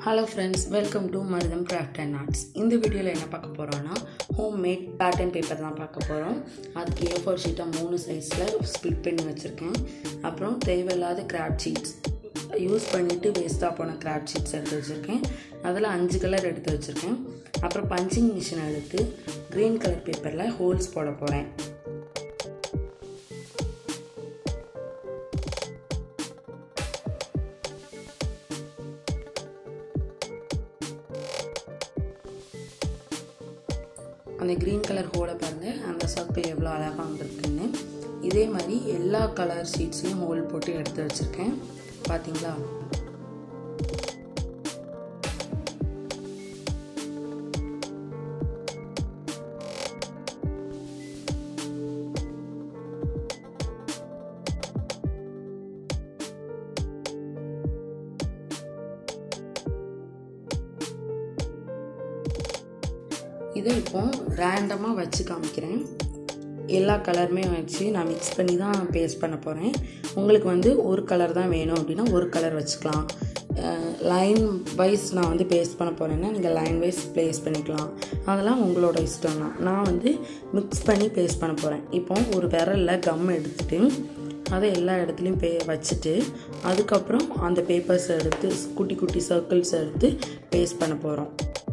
hello friends welcome to Marutham craft and arts இந்த வீடியோவில் என்ன பார்க்க போகிறோன்னா ஹோம் மேட் பேட்டர்ன் பேப்பர் தான் பார்க்க போகிறோம் அதுக்கு ஏ ஃபோர் ஷீட்டாக மூணு சைஸில் ஸ்ப்ளிட் பண்ணி வச்சுருக்கேன் அப்புறம் தேவையில்லாத கிராஃப்ட் ஷீட்ஸ் யூஸ் பண்ணிவிட்டு வேஸ்ட்டாக போன கிராஃப்ட் ஷீட்ஸ் எடுத்து வச்சுருக்கேன் அதில் அஞ்சு கலர் எடுத்து வச்சுருக்கேன் அப்புறம் பஞ்சிங் மிஷின் எடுத்து க்ரீன் கலர் பேப்பரில் ஹோல்ஸ் போட போகிறேன் அந்த க்ரீன் கலர் ஹோலை பாருங்கள் அந்த சர்க்கிள் எவ்வளோ அழகாக வந்திருக்குன்னு இதே மாதிரி எல்லா கலர் ஷீட்ஸ்லையும் ஹோல் போட்டு எடுத்து வச்சுருக்கேன் பார்த்தீங்களா இதை இப்போ ரேண்டமாக வச்சு காமிக்கிறேன் எல்லா கலருமே வச்சு நான் மிக்ஸ் பண்ணி தான் பேஸ்ட் பண்ண போகிறேன் உங்களுக்கு வந்து ஒரு கலர் தான் வேணும் அப்படின்னா ஒரு கலர் வச்சுக்கலாம் லைன் வைஸ் நான் வந்து பேஸ்ட் பண்ண போகிறேன்னா நீங்கள் லைன் வைஸ் ப்ளேஸ் பண்ணிக்கலாம் அதெல்லாம் உங்களோட இஷ்டம் தான் நான் வந்து மிக்ஸ் பண்ணி பேஸ்ட் பண்ண போகிறேன் இப்போ ஒரு விரலில் கம் எடுத்துகிட்டு அதை எல்லா இடத்துலையும் பே வச்சுட்டு அதுக்கப்புறம் அந்த பேப்பர்ஸ் எடுத்து குட்டி குட்டி சர்க்கிள்ஸ் எடுத்து பேஸ்ட் பண்ண போகிறோம்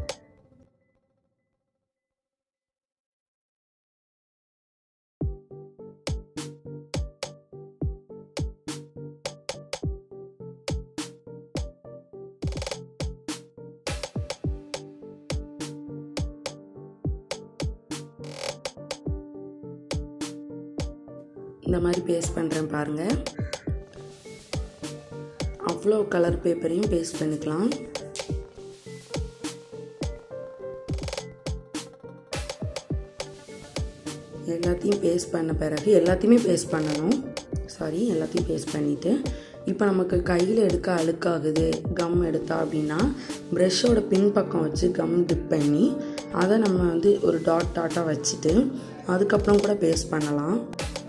இந்த மாதிரி பேஸ்ட் பண்ணுறேன் பாருங்கள் அவ்வளோ கலர் பேப்பரையும் பேஸ்ட் பண்ணிக்கலாம் எல்லாத்தையும் பேஸ்ட் பண்ண பிறகு எல்லாத்தையுமே பேஸ்ட் பண்ணணும் சாரி எல்லாத்தையும் பேஸ்ட் பண்ணிவிட்டு இப்போ நமக்கு கையில் எடுக்க அழுக்காகுது கம் எடுத்தா அப்படின்னா ப்ரெஷ்ஷோட பின்பக்கம் வச்சு கம் டிப் பண்ணி அதை நம்ம வந்து ஒரு டாட் டாட்டாக வச்சுட்டு அதுக்கப்புறம் கூட பேஸ்ட் பண்ணலாம்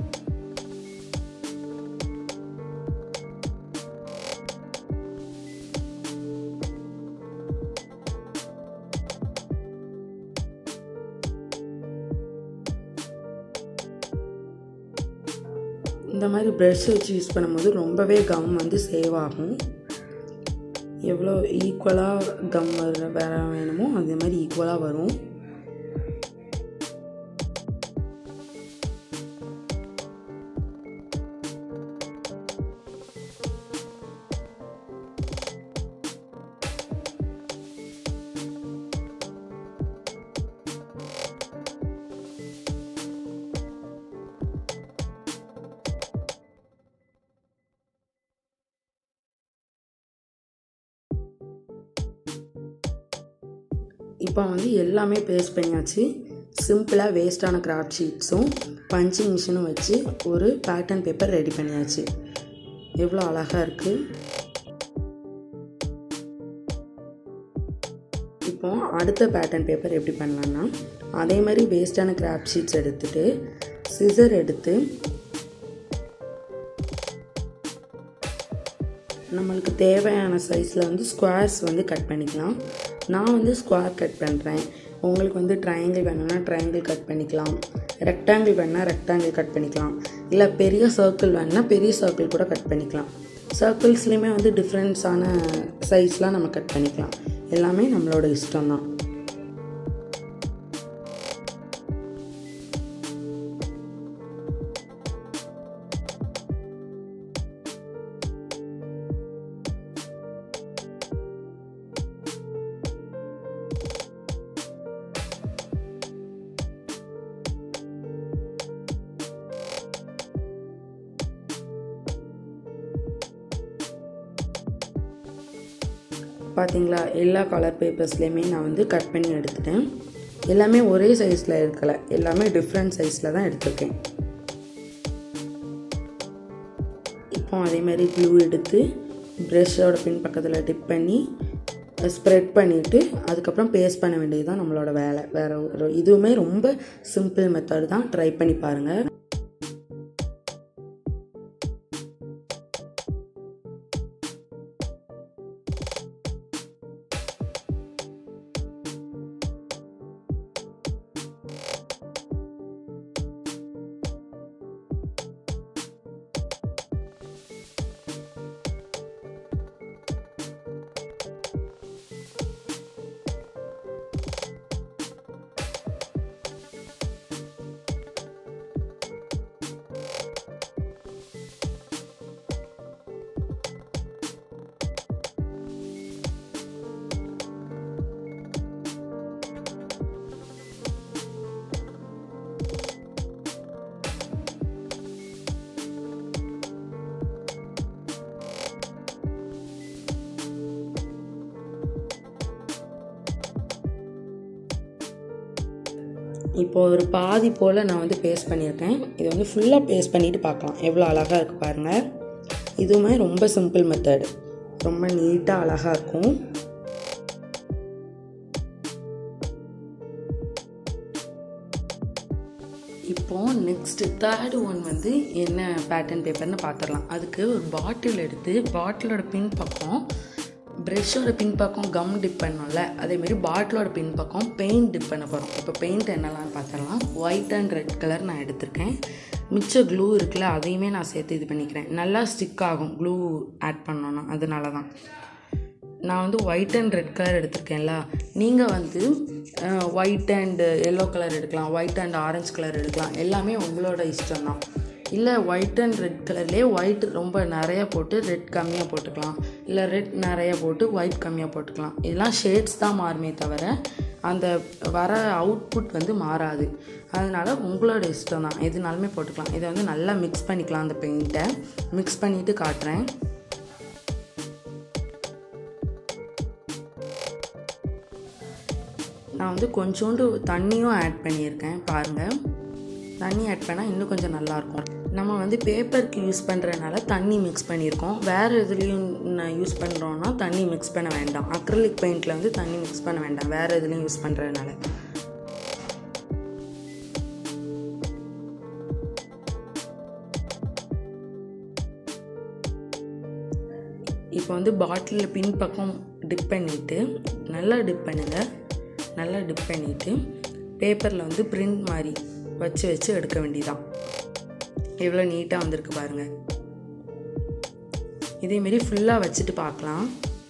இந்த மாதிரி ப்ரெஷ் வச்சு யூஸ் பண்ணும்போது ரொம்பவே கம் வந்து சேவ் ஆகும் எவ்வளோ ஈக்குவலாக கம் வர வேற வேணுமோ அதே மாதிரி ஈக்குவலாக வரும் இப்போ வந்து எல்லாமே பேஸ்ட் பண்ணியாச்சு சிம்பிளாக வேஸ்டான கிராஃப்ட் ஷீட்ஸும் பஞ்சிங் மிஷினும் வச்சு ஒரு பேட்டர்ன் பேப்பர் ரெடி பண்ணியாச்சு எவ்வளோ அழகாக இருக்குது இப்போ அடுத்த பேட்டர்ன் பேப்பர் எப்படி பண்ணலான்னா அதே மாதிரி வேஸ்டான கிராஃப்ட் ஷீட்ஸ் எடுத்துகிட்டு சிசர் எடுத்து நம்மளுக்கு தேவையான சைஸில் வந்து ஸ்கொயர்ஸ் வந்து கட் பண்ணிக்கலாம் நான் வந்து ஸ்கொயர் கட் பண்ணுறேன் உங்களுக்கு வந்து ட்ரையாங்கிள் வேணும்னா ட்ரையாங்கிள் கட் பண்ணிக்கலாம் ரெக்டாங்கிள் வேணுன்னா ரெக்டாங்கிள் கட் பண்ணிக்கலாம் இல்லை பெரிய சர்க்கிள் வேணுன்னா பெரிய சர்க்கிள் கூட கட் பண்ணிக்கலாம் சர்க்கிள்ஸ்லேயுமே வந்து டிஃப்ரெண்ட்ஸான சைஸ்லாம் நம்ம கட் பண்ணிக்கலாம் எல்லாமே நம்மளோட இஷ்டம் தான் பார்த்தீங்களா எல்லா கலர் பேப்பர்ஸ்லேயுமே நான் வந்து கட் பண்ணி எடுத்துட்டேன் எல்லாமே ஒரே சைஸில் இருக்கலை எல்லாமே டிஃப்ரெண்ட் சைஸில் தான் எடுத்திருக்கேன் இப்போ அதே மாதிரி க்ளூ எடுத்து ப்ரெஷ்ஷோட பின் பக்கத்தில் டிப் பண்ணி ஸ்ப்ரெட் பண்ணிவிட்டு அதுக்கப்புறம் பேஸ்ட் பண்ண வேண்டியது தான் நம்மளோட வேலை வேறு ஒரு இதுவுமே ரொம்ப சிம்பிள் மெத்தட் தான் ட்ரை பண்ணி பாருங்கள் இப்போ ஒரு பாதி போல் நான் வந்து பேஸ்ட் பண்ணியிருக்கேன் இதை வந்து ஃபுல்லாக பேஸ்ட் பண்ணிவிட்டு பார்க்கலாம் எவ்வளோ அழகாக இருக்குது பாருங்கள் இதுவுமே ரொம்ப சிம்பிள் மெத்தட் ரொம்ப நீட்டாக அழகாக இருக்கும் இப்போ நெக்ஸ்ட் தேர்டு ஒன் வந்து என்ன பேட்டர்ன் பேப்பர்னு பார்த்துடலாம் அதுக்கு ஒரு பாட்டில் எடுத்து பாட்டிலோட பின் பக்கம் ப்ரெஷ்ஷோட பின் பக்கம் கம் டிப் பண்ணோம்ல அதேமாரி பாட்டிலோட பின் பக்கம் பெயிண்ட் டிப் பண்ண போகிறோம் இப்போ பெயிண்ட் என்னெல்லாம் பார்த்துடலாம் ஒயிட் அண்ட் ரெட் கலர் நான் எடுத்திருக்கேன் மிச்ச க்ளூ இருக்குல்ல அதையுமே நான் சேர்த்து இது பண்ணிக்கிறேன் நல்லா ஸ்டிக் ஆகும் க்ளூ ஆட் பண்ணோன்னா அதனால தான் நான் வந்து ஒயிட் அண்ட் ரெட் கலர் எடுத்திருக்கேன்ல நீங்கள் வந்து ஒயிட் அண்ட் எல்லோ கலர் எடுக்கலாம் ஒயிட் அண்ட் ஆரஞ்சு கலர் எடுக்கலாம் எல்லாமே உங்களோட இஷ்டம் தான் இல்லை ஒயிட் அண்ட் ரெட் கலர்லேயே ஒயிட் ரொம்ப நிறையா போட்டு ரெட் கம்மியாக போட்டுக்கலாம் இல்லை ரெட் நிறையா போட்டு ஒயிட் கம்மியாக போட்டுக்கலாம் இதெல்லாம் ஷேட்ஸ் தான் மாறுமே தவிர அந்த வர அவுட்புட் வந்து மாறாது அதனால் உங்களோட இஷ்டம் தான் எதுனாலுமே போட்டுக்கலாம் இதை வந்து நல்லா மிக்ஸ் பண்ணிக்கலாம் அந்த பெயிண்ட்டை மிக்ஸ் பண்ணிவிட்டு காட்டுறேன் நான் வந்து கொஞ்சோண்டு தண்ணியும் ஆட் பண்ணியிருக்கேன் பாருங்கள் தண்ணி ஆட் பண்ணால் இன்னும் கொஞ்சம் நல்லாயிருக்கும் நம்ம வந்து பேப்பருக்கு யூஸ் பண்ணுறதுனால தண்ணி மிக்ஸ் பண்ணியிருக்கோம் வேறு எதுலேயும் யூஸ் பண்ணுறோன்னா தண்ணி மிக்ஸ் பண்ண வேண்டாம் அக்ரலிக் பெயிண்டில் வந்து தண்ணி மிக்ஸ் பண்ண வேண்டாம் வேறு எதுலேயும் யூஸ் பண்ணுறதுனால இப்போ வந்து பாட்டிலில் பின் பக்கம் டிப் பண்ணிவிட்டு நல்லா டிப் பண்ணுங்கள் நல்லா டிப் பண்ணிவிட்டு பேப்பரில் வந்து பிரிண்ட் மாதிரி வச்சு வச்சு எடுக்க வேண்டியதான் எவ்வளோ நீட்டாக வந்திருக்கு பாருங்கள் இதேமாரி ஃபுல்லாக வச்சுட்டு பார்க்கலாம்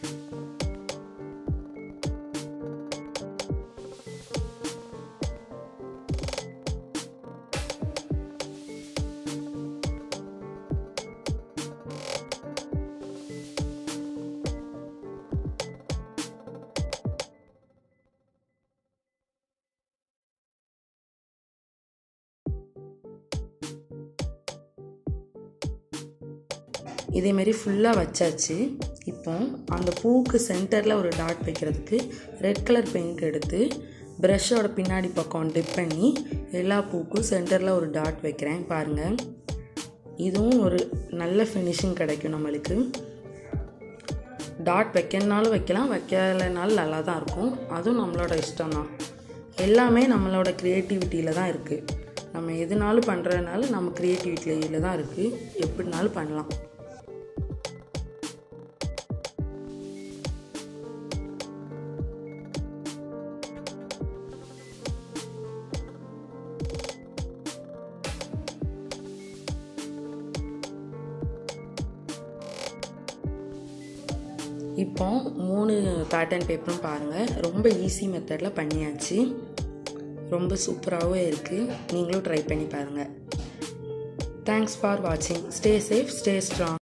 இதேமாரி ஃபுல்லாக வச்சாச்சு இப்போ அந்த பூவுக்கு சென்டரில் ஒரு டாட் வைக்கிறதுக்கு ரெட் கலர் பெயிண்ட் எடுத்து ப்ரஷ்ஷோட பின்னாடி பக்கம் டிப் பண்ணி எல்லா பூக்கும் சென்டரில் ஒரு டாட் வைக்கிறேன் பாருங்கள் இதுவும் ஒரு நல்ல ஃபினிஷிங் கிடைக்கும் நம்மளுக்கு டாட் வைக்கணுனாலும் வைக்கலாம் வைக்கலைனாலும் நல்லா தான் இருக்கும் அதுவும் நம்மளோட இஷ்டம் தான் எல்லாமே நம்மளோட க்ரியேட்டிவிட்டியில் தான் இருக்குது நம்ம எதுனாலும் பண்ணுறதுனால நம்ம க்ரியேட்டிவிட்டியில் தான் இருக்குது எப்படினாலும் பண்ணலாம் இப்போ மூணு பேட்டர்ன் பேப்பரும் பாருங்கள் ரொம்ப ஈஸி மெத்தடில் பண்ணியாச்சு ரொம்ப சூப்பராகவும் இருக்குது நீங்களும் ட்ரை பண்ணி பாருங்கள் தேங்க்ஸ் ஃபார் வாட்சிங் ஸ்டே சேஃப் ஸ்டே ஸ்ட்ராங்